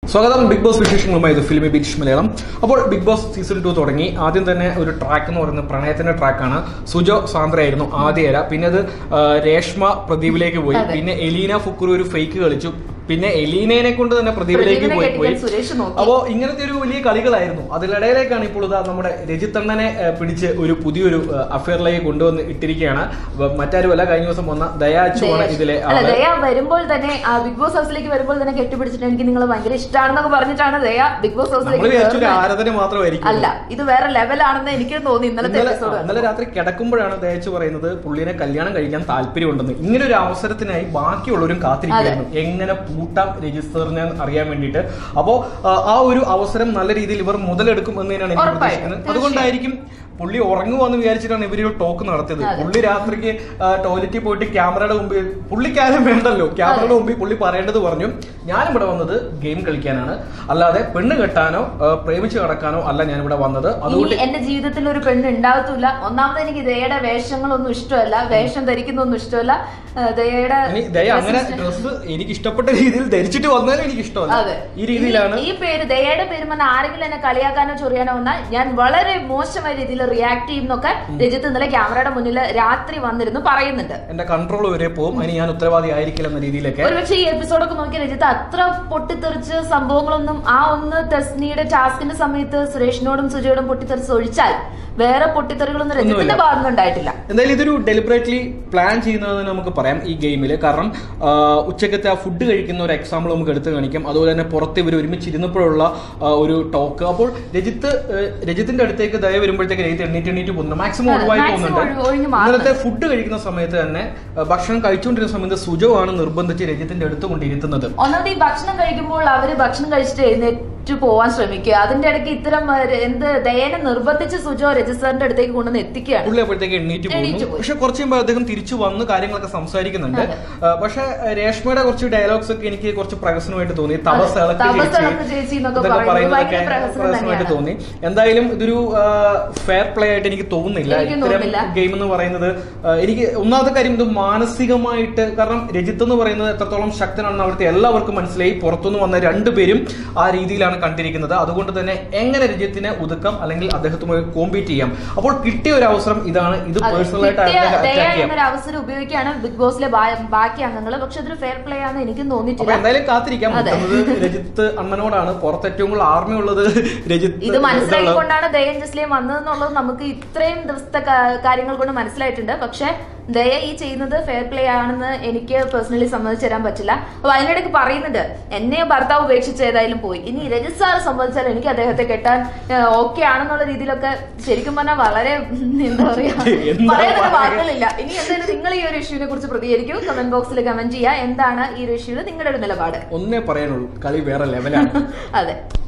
സ്വാഗതം big boss വിശേഷങ്ങളുമായി ഇത് ഫിലിമി ബീച്ച് മലയാളം അപ്പോൾ ബിഗ് ബോസ് സീസൺ ടു തുടങ്ങി ആദ്യം തന്നെ ഒരു ട്രാക്ക് എന്ന് പറയുന്നത് പ്രണയത്തിന്റെ ട്രാക്കാണ് സുജോ സാന്ദ്രയായിരുന്നു ആദ്യ ഇര പിന്നെ അത് ആ, രേഷ്മ പ്രദീപിലേക്ക് പോയി അതെ. പിന്നെ എലീന ഫുക്കുർ ഒരു ഫേക്ക് കളിച്ചു പിന്നെ എലീനയെ കൊണ്ട് തന്നെ പ്രദീപിലേക്ക് പ്രദീപിനെ പോയി പോയി കെട്ടിക്കാൻ സുരേഷ് നോക്കി. അപ്പോ ഇങ്ങനത്തെ ഒരു വലിയ കളികളായിരുന്നു അതിനിടയിലേക്കാണ് ഇപ്പോൾ ഇതാ നമ്മുടെ രജിത്തണ്ണനെ ആ, പിടിച്ച് ഒരു പുതിയൊരു അഫയറിലേക്ക് കൊണ്ടുവന്ന് ഇട്ടിരിക്കുകയാണ് അപ്പൊ മറ്റാരുമല്ല കഴിഞ്ഞ ദിവസം വന്ന ദയാച്ചുവാണ് ഇതിലെ അല്ല ആള് ദയ വരുമ്പോൾ തന്നെ ആ, ബിഗ് ബോസ് ഹൗസിലേക്ക് വരുമ്പോൾ തന്നെ കെട്ടിപ്പിടിച്ചിട്ട് എനിക്ക് നിങ്ങൾ ഭയങ്കര ഇഷ്ടമാണെന്നൊക്കെ പറഞ്ഞിട്ടാണ് ദയ ബിഗ് ബോസ് നമ്മൾ ഹൗസിലേക്ക് വിചാരിച്ചു ഒരു കയറുന്നത്. ആരാധന മാത്രമായിരിക്കും അല്ല ഇത് വേറെ ലെവലാണെന്ന് എനിക്ക് തോന്നി ഇന്നലത്തെ ഇന്നലെ എപ്പിസോഡ് ഇന്നലെ രാത്രി കിടക്കുമ്പോഴാണ് തേച്ച് പറയുന്നത് പുള്ളിനെ കല്യാണം കഴിക്കാൻ താല്പര്യമുണ്ടെന്ന് ഇങ്ങനെ ഒരു അവസരത്തിനായി ബാക്കിയുള്ളവരും കാത്തിരിക്കുകയായിരുന്നു എങ്ങനെ പൂട്ടാം രജിസ്റ്ററിനെ അറിയാൻ വേണ്ടിയിട്ട് അപ്പോ ആ, ആ ഒരു അവസരം നല്ല രീതിയിൽ ഇവർ മുതലെടുക്കും എന്ന് തന്നെയാണ് എനിക്ക് ഉറപ്പായിട്ടും, പ്രതീക്ഷിക്കുന്നത് അതുകൊണ്ടായിരിക്കും പുള്ളി ഉറങ്ങുവാന്ന് വിചാരിച്ചിട്ടാണ് ഇവർ ഒരു ടോക്ക് നടത്തിയത് അതെ. പുള്ളി രാത്രിക്ക് ടോയ്ലറ്റിൽ പോയിട്ട് ക്യാമറയുടെ മുമ്പിൽ പുള്ളിക്കാരും വേണ്ടല്ലോ ക്യാമറയുടെ മുമ്പിൽ പുള്ളി പറയേണ്ടത് പറഞ്ഞു ഞാനിവിടെ വന്നത് ഗെയിം കളിക്കാനാണ് അല്ലാതെ പെണ്ണ് കെട്ടാനോ ആ, പ്രേമിച്ച് നടക്കാനോ അല്ല ഞാനിവിടെ വന്നത് അതുകൊണ്ട് ഇനി എന്റെ ജീവിതത്തിൽ ഒരു പെണ്ണ് ഉണ്ടാകത്തില്ല ഒന്നാമത് എനിക്ക് ദയയുടെ വേഷങ്ങളൊന്നും ഇഷ്ടമല്ല വേഷം ധരിക്കുന്നൊന്നും ഇഷ്ടമല്ല ആ, ദയയുടെ ഇനി ദയ അങ്ങനെ ഡ്രസ്സ് എനിക്ക് ഇഷ്ടപ്പെട്ട രീതിയിൽ ധരിച്ചിട്ട് വന്നാലും എനിക്ക് ഇഷ്ടമല്ല അതെ ഈ രീതിയിലാണ് ഈ പേര് ദയയുടെ പേര് വന്ന ആരെങ്കിലും എന്നെ കളിയാക്കാനോ ചൊറിയാനോ വന്നാൽ ഞാൻ വളരെ മോശമായ രീതിയിൽ റിയാക്ട് ചെയ്യുന്നൊക്കെ രജിത്ത് ഇന്നലെ ക്യാമറയുടെ മുന്നിൽ രാത്രി വന്നിരുന്നു പറയുന്നുണ്ട് എന്റെ കൺട്രോൾ വരെ പോകും അതിന് ഞാൻ ഉത്തരവാദി ആയിരിക്കില്ല എന്ന രീതിയിലൊക്കെ ഒരുപക്ഷെ ഈ എപ്പിസോഡൊക്കെ നോക്കിയ രജിത്ത് അത്ര പൊട്ടിത്തെറിച്ച് സംഭവങ്ങളൊന്നും ആ ഒന്ന് തസ്നിയുടെ ടാസ്കിന്റെ സമയത്ത് സുരേഷിനോടും സുജയോടും പൊട്ടിത്തെറിച്ച് ഒഴിച്ചാൽ വേറെ പൊട്ടിത്തെറികളൊന്നും രജിത്തിന്റെ ഭാഗത്തുനിന്ന് ഉണ്ടായിട്ടില്ല എന്തായാലും ഇതൊരു ഡെലിബറേറ്റ്ലി പ്ലാൻ ചെയ്യുന്നതെന്ന് നമുക്ക് പറയാം ഈ ഗെയിമിൽ കാരണം ആ, ഉച്ചക്കത്തെ ആ ഫുഡ് കഴിക്കുന്ന ഒരു എക്സാമ്പിൾ നമുക്ക് എടുത്തു കാണിക്കാം അതുപോലെ തന്നെ പുറത്ത് ഇവർ ഒരുമിച്ചിരുന്നപ്പോഴുള്ള ആ, ഒരു ടോക്ക് അപ്പോൾ രജിത്ത് ഏ, രജിത്തിന്റെ അടുത്തേക്ക് ദയ വരുമ്പോഴത്തേക്ക് രജിത്ത് എണ്ണീറ്റ് എണ്ണീറ്റ് പോകുന്നു മാക്സിമം അതെ, ഒഴിവായി maximum പോകുന്നുണ്ട് ഒഴി- ഒഴിഞ്ഞ് മാറുന്നുണ്ട്. ഇന്നലത്തെ ഫുഡ് കഴിക്കുന്ന സമയത്ത് തന്നെ ആ, ഭക്ഷണം കഴിച്ചുകൊണ്ടിരുന്ന സമയത്ത് സുജോ ആണ് നിർബന്ധിച്ച് രജിത്തിന്റെ അടുത്ത് കൊണ്ടിരുത്തുന്നത് ഒന്നാമത് ഈ ഭക്ഷണം കഴിക്കുമ്പോൾ അവര് ഭക്ഷണം കഴിച്ചിട്ട് എഴുന്നേറ്റ് പോവാൻ ശ്രമിക്കുക അതിന്റെ ഇടയ്ക്ക് ഇത്തരം ആ, എന്ത് ദയനെ നിർബന്ധിച്ച് സുജോ രജിസ്റ്ററിന്റെ അടുത്തേക്ക് കൊണ്ടുവന്ന് എത്തിക്കുകയാണ് പുള്ളി അപ്പോഴത്തേക്ക് എണ്ണീറ്റ് എണീറ്റ് പോകുന്നു പോയി. പക്ഷെ കുറച്ച് കഴിയുമ്പോൾ അദ്ദേഹം തിരിച്ചു വന്ന് കാര്യങ്ങളൊക്കെ സംസാരിക്കുന്നുണ്ട് ആ, പക്ഷെ ആ, രേഷ്മയുടെ കുറച്ച് ഡയലോഗ്സ് ഒക്കെ എനിക്ക് കുറച്ച് പ്രഹസനമായിട്ട് തോന്നി തപസ് ഇളക്ക് തപസ് ചേച്ചി ഇളക്ക് ചേച്ചി എന്നൊക്കെ ഇതൊക്കെ പറയുന്നത് പറയുന്നതൊക്കെ ഭയങ്കര പ്രഹസനം പ്രഹസനമായിട്ട് തന്നെയാണ്. തോന്നി എന്തായാലും ഇതൊരു ഫെയർ പ്ലേ ആയിട്ട് എനിക്ക് തോന്നുന്നില്ല എനിക്കും ഇത്തരം തോന്നുന്നില്ല. ഗെയിം എന്ന് പറയുന്നത് ആ, എനിക്ക് ഒന്നാമത്തെ കാര്യം ഇത് മാനസികമായിട്ട് കാരണം രജിത്ത് എന്ന് പറയുന്നത് എത്രത്തോളം ശക്തനാണെന്ന് അവിടുത്തെ എല്ലാവർക്കും മനസ്സിലായി പുറത്തുനിന്ന് വന്ന രണ്ടുപേരും ആ രീതിയിലാണ് കണ്ടിരിക്കുന്നത് അതുകൊണ്ട് തന്നെ എങ്ങനെ രജിത്തിനെ ഒതുക്കാം അല്ലെങ്കിൽ അദ്ദേഹത്തുമായി കോമ്പീറ്റ് ചെയ്യാം അപ്പോൾ കിട്ടിയ ഒരു അവസരം ഇതാണ് ഇത് അതെ. പേഴ്സണൽ ആയിട്ട് കിട്ടിയ അദ്ദേഹത്തെ ദയ അറ്റാക്ക് ചെയ്യാം എന്നൊരു അവസരം ഉപയോഗിക്കുകയാണ് ബിഗ് ബോസിലെ ബാ- ബാക്കി അംഗങ്ങൾ പക്ഷെ അതൊരു ഫെയർ പ്ലേ ആണെന്ന് എനിക്കും അപ്പൊ തോന്നിയിട്ടില്ല എന്തായാലും കാത്തിരിക്കാം അതെ. മുട്ടുന്നത് രജിത്ത് അണ്ണനോടാണ് പുറത്ത് ഏറ്റവും കൂടുതൽ ആർമയുള്ളത് രജിത്ത് ഇത് മനസ്സിലാക്കിക്കൊണ്ടാണ് ദയൻ ജസ്ലിയും വന്നതെന്നുള്ളത് നമുക്ക് ഇത്രയും ദിവസത്തെ കാ- കാര്യങ്ങൾ കൊണ്ട് മനസ്സിലായിട്ടുണ്ട് പക്ഷെ ദയ ഈ ചെയ്യുന്നത് ഫെയർ പ്ലേ ആണെന്ന് എനിക്ക് പേഴ്സണലി സമ്മതിച്ചു തരാൻ പറ്റില്ല അപ്പൊ അതിനിടയ്ക്ക് പറയുന്നുണ്ട് എന്നെ ഭർത്താവ് ഉപേക്ഷിച്ച് ഏതായാലും പോയി ഇനി രജിത് സാർ സംബന്ധിച്ചാൽ എനിക്ക് അദ്ദേഹത്തെ കെട്ടാൻ ഓക്കെ ആണെന്നുള്ള രീതിയിലൊക്കെ ശരിക്കും പറഞ്ഞാൽ വളരെ ഉം, എന്താ പറയാ എന്താ പറയാനൊരു പറയുക? വാക്കുകളില്ല ഇനി എന്തായാലും നിങ്ങൾ ഈ ഒരു ഇഷ്യൂവിനെ കുറിച്ച് പ്രതികരിക്കൂ കമന്റ് ബോക്സിൽ കമന്റ് ചെയ്യുക എന്താണ് ഈ ഒരു ഇഷ്യൂവിൽ നിങ്ങളുടെ ഒരു നിലപാട് ഒന്നേ പറയാനുള്ളൂ കളി വേറെ ലെവലാണ് അതെ